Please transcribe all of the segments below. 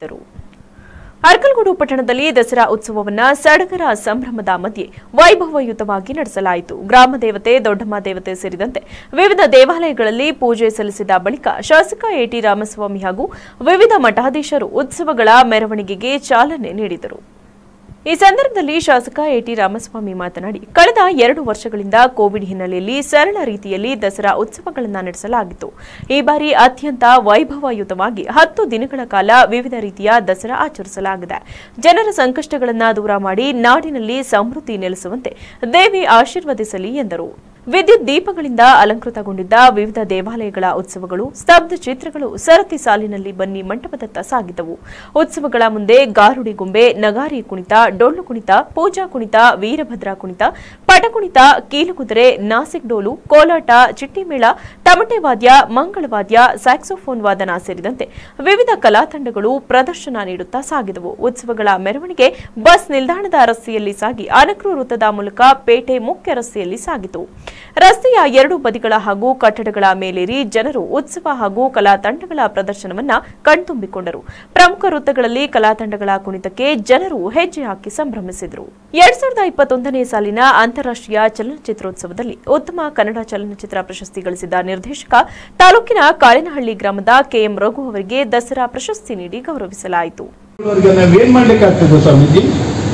ಇದ್ದರು ಅರ್ಕಲ್ಗೂಡು ಪಟ್ಟಣದಲ್ಲಿ ದಸರಾ ಉತ್ಸವವನ್ನ ಸಡಗರ ಸಂಭ್ರಮದ ಮಧ್ಯೆ ವೈಭವಯುತವಾಗಿ ನಡೆಸಲಾಯಿತು ಗ್ರಾಮ ದೇವತೆ ದೊಡ್ಡಮ್ಮ ದೇವತೆ ಸೇರಿದಂತೆ ವಿವಿಧ ದೇವಾಲಯಗಳಲ್ಲಿ ಪೂಜೆ ಸಲ್ಲಿಸಿದ ಬಳಿಕ ಶಾಸಕ ಎಟಿ ರಾಮಸ್ವಾಮಿ ಹಾಗೂ ವಿವಿಧ ಮಠಾಧೀಶರು ಉತ್ಸವಗಳ ಮೆರವಣಿಗೆಗೆ ಚಾಲನೆ ನೀಡಿದರು ಈ ಸಂದರ್ಭದಲ್ಲಿ ಶಾಸಕ ಎಟಿ ರಾಮಸ್ವಾಮಿ ಮಾತನಾಡಿ ಕಳೆದ ಎರಡು ವರ್ಷಗಳಿಂದ ಕೋವಿಡ್ ಹಿನ್ನೆಲೆಯಲ್ಲಿ ಸರಳ ರೀತಿಯಲ್ಲಿ ದಸರಾ ಉತ್ಸವಗಳನ್ನು ನಡೆಸಲಾಗಿತ್ತು ಈ ಬಾರಿ ಅತ್ಯಂತ ವೈಭವಯುತವಾಗಿ ಹತ್ತು ದಿನಗಳ ಕಾಲ ವಿವಿಧ ರೀತಿಯ ದಸರಾ ಆಚರಿಸಲಾಗಿದೆ ಜನರ ಸಂಕಷ್ಟಗಳನ್ನು ದೂರ ಮಾಡಿ ನಾಡಿನಲ್ಲಿ ಸಮೃದ್ಧಿ ನೆಲೆಸುವಂತೆ ದೇವಿ ಆಶೀರ್ವದಿಸಲಿ ಎಂದರು ವಿದ್ಯುತ್ ದೀಪಗಳಿಂದ ಅಲಂಕೃತಗೊಂಡಿದ್ದ ವಿವಿಧ ದೇವಾಲಯಗಳ ಉತ್ಸವಗಳು ಸ್ತಬ್ಧ ಚಿತ್ರಗಳು ಸರತಿ ಸಾಲಿನಲ್ಲಿ ಬನ್ನಿ ಮಂಟಪದತ್ತ ಸಾಗಿದವು ಉತ್ಸವಗಳ ಮುಂದೆ ಗಾರುಡಿ ಗೊಂಬೆ ನಗಾರಿ ಕುಣಿತ ಡೊಳ್ಳು ಕುಣಿತ ಪೂಜಾ ಕುಣಿತ ವೀರಭದ್ರ ಕುಣಿತ ಪಟಕುಣಿತ ಕೀಲುಕುದುರೆ ನಾಸಿಕ್ ಡೋಲು ಕೋಲಾಟ ಚಿಟ್ಟಿಮೇಳ ತಮಟೆ ವಾದ್ಯ ಮಂಗಳವಾದ್ಯ ಸ್ಯಾಕ್ಸೋಫೋನ್ ವಾದನ ಸೇರಿದಂತೆ ವಿವಿಧ ಕಲಾ ತಂಡಗಳು ಪ್ರದರ್ಶನ ನೀಡುತ್ತಾ ಸಾಗಿದವು ಉತ್ಸವಗಳ ಮೆರವಣಿಗೆ ಬಸ್ ನಿಲ್ದಾಣದ ರಸ್ತೆಯಲ್ಲಿ ಸಾಗಿ ಅನಕ್ರು ವೃತ್ತದ ಮೂಲಕ ಪೇಟೆ ಮುಖ್ಯ ರಸ್ತೆಯಲ್ಲಿ ಸಾಗಿತು ರಸ್ತೆಯ ಎರಡು ಬದಿಗಳ ಹಾಗೂ ಕಟ್ಟಡಗಳ ಮೇಲೇರಿ ಜನರು ಉತ್ಸವ ಹಾಗೂ ಕಲಾ ತಂಡಗಳ ಪ್ರದರ್ಶನವನ್ನ ಕಣ್ತುಂಬಿಕೊಂಡರು ಪ್ರಮುಖ ವೃತ್ತಗಳಲ್ಲಿ ಕಲಾ ತಂಡಗಳ ಕುಣಿತಕ್ಕೆ ಜನರು ಹೆಜ್ಜೆ ಹಾಕಿ ಸಂಭ್ರಮಿಸಿದರು ಎರಡ್ ಸಾವಿರದ ಇಪ್ಪತ್ತೊಂದನೇ ಸಾಲಿನ ಅಂತಾರಾಷ್ಟ್ರೀಯ ಚಲನಚಿತ್ರೋತ್ಸವದಲ್ಲಿ ಉತ್ತಮ ಕನ್ನಡ ಚಲನಚಿತ್ರ ಪ್ರಶಸ್ತಿ ಗಳಿಸಿದ ನಿರ್ದೇಶಕ ತಾಲೂಕಿನ ಕಾಳಿನಹಳ್ಳಿ ಗ್ರಾಮದ ಕೆಎಂ ರಘು ಅವರಿಗೆ ದಸರಾ ಪ್ರಶಸ್ತಿ ನೀಡಿ ಗೌರವಿಸಲಾಯಿತು ಅವ್ರಿಗೆ ನಾವೇನ್ ಮಾಡ್ಲಿಕ್ಕಾಗ್ತದೆ ಸ್ವಾಮೀಜಿ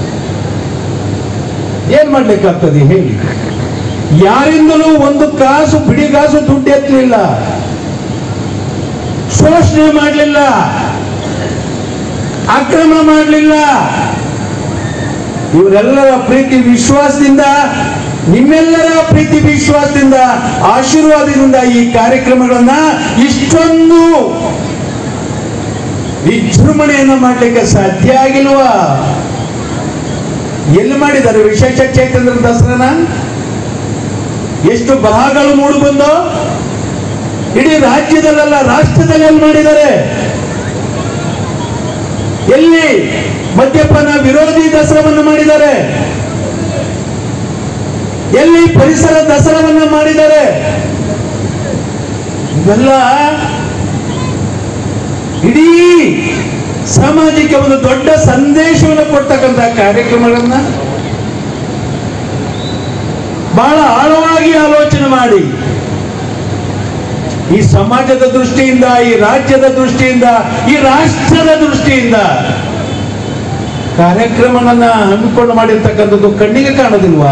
ಏನ್ ಮಾಡ್ಲಿಕ್ಕಾಗ್ತದೆ ಹೇಳಿ ಯಾರಿಂದಲೂ ಒಂದು ಕಾಸು ಬಿಡಿಗಾಸು ದುಡ್ಡು ಎತ್ತಲಿಲ್ಲ ಶೋಷಣೆ ಮಾಡಲಿಲ್ಲ ಅಕ್ರಮ ಮಾಡಲಿಲ್ಲ ಇವರೆಲ್ಲರ ಪ್ರೀತಿ ವಿಶ್ವಾಸದಿಂದ ನಿಮ್ಮೆಲ್ಲರ ಪ್ರೀತಿ ವಿಶ್ವಾಸದಿಂದ ಆಶೀರ್ವಾದದಿಂದ ಈ ಕಾರ್ಯಕ್ರಮಗಳನ್ನ ಇಷ್ಟೊಂದು ವಿಜೃಂಭಣೆಯನ್ನ ಮಾಡ್ಲಿಕ್ಕೆ ಸಾಧ್ಯ ಆಗಿಲ್ವಾ ಎಲ್ಲಿ ಮಾಡಿದ್ದಾರೆ ವಿಶೇಷ ಚೈತನ್ಯ ದಸರಾನ ಎಷ್ಟು ಬರಹಗಳು ಮೂಡಿ ಬಂದು ಇಡೀ ರಾಜ್ಯದಲ್ಲೆಲ್ಲ ರಾಷ್ಟ್ರದಲ್ಲಿ ಎಲ್ಲಿ ಮಾಡಿದ್ದಾರೆ ಎಲ್ಲಿ ಮದ್ಯಪಾನ ವಿರೋಧಿ ದಸರಾವನ್ನು ಮಾಡಿದ್ದಾರೆ ಎಲ್ಲಿ ಪರಿಸರ ದಸರಾವನ್ನ ಮಾಡಿದ್ದಾರೆ ಇವೆಲ್ಲ ಇಡೀ ಸಮಾಜಕ್ಕೆ ಒಂದು ದೊಡ್ಡ ಸಂದೇಶವನ್ನು ಕೊಡ್ತಕ್ಕಂಥ ಕಾರ್ಯಕ್ರಮಗಳನ್ನ ಬಹಳ ಆಳವಾಗಿ ಆಲೋಚನೆ ಮಾಡಿ ಈ ಸಮಾಜದ ದೃಷ್ಟಿಯಿಂದ ಈ ರಾಜ್ಯದ ದೃಷ್ಟಿಯಿಂದ ಈ ರಾಷ್ಟ್ರದ ದೃಷ್ಟಿಯಿಂದ ಕಾರ್ಯಕ್ರಮಗಳನ್ನ ಹಮ್ಮಿಕೊಂಡು ಮಾಡಿರ್ತಕ್ಕಂಥದ್ದು ಕಣ್ಣಿಗೆ ಕಾಣೋದಿಲ್ವಾ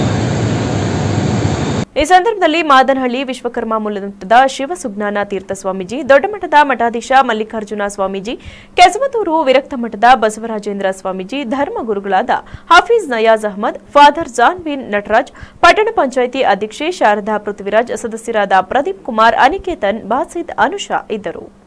ಈ ಸಂದರ್ಭದಲ್ಲಿ ಮಾದನಹಳ್ಳಿ ವಿಶ್ವಕರ್ಮ ಮೂಲದ ಶಿವಸುಜ್ಞಾನ ತೀರ್ಥ ಸ್ವಾಮೀಜಿ ದೊಡ್ಡಮಠದ ಮಠಾಧೀಶ ಮಲ್ಲಿಕಾರ್ಜುನ ಸ್ವಾಮೀಜಿ ಕೆಸವತೂರು ವಿರಕ್ತ ಮಠದ ಬಸವರಾಜೇಂದ್ರ ಸ್ವಾಮೀಜಿ ಧರ್ಮಗುರುಗಳಾದ ಹಫೀಜ್ ನಯಾಜ್ ಅಹಮದ್ ಫಾದರ್ ಜಾನ್ ಬಿನ್ ನಟರಾಜ್ ಪಟ್ಟಣ ಪಂಚಾಯಿತಿ ಅಧ್ಯಕ್ಷೆ ಶಾರದಾ ಪೃಥ್ವಿರಾಜ್ ಸದಸ್ಯರಾದ ಪ್ರದೀಪ್ ಕುಮಾರ್ ಅನಿಕೇತನ್ ಬಾಸಿದ್ ಅನುಷಾ ಇದ್ದರು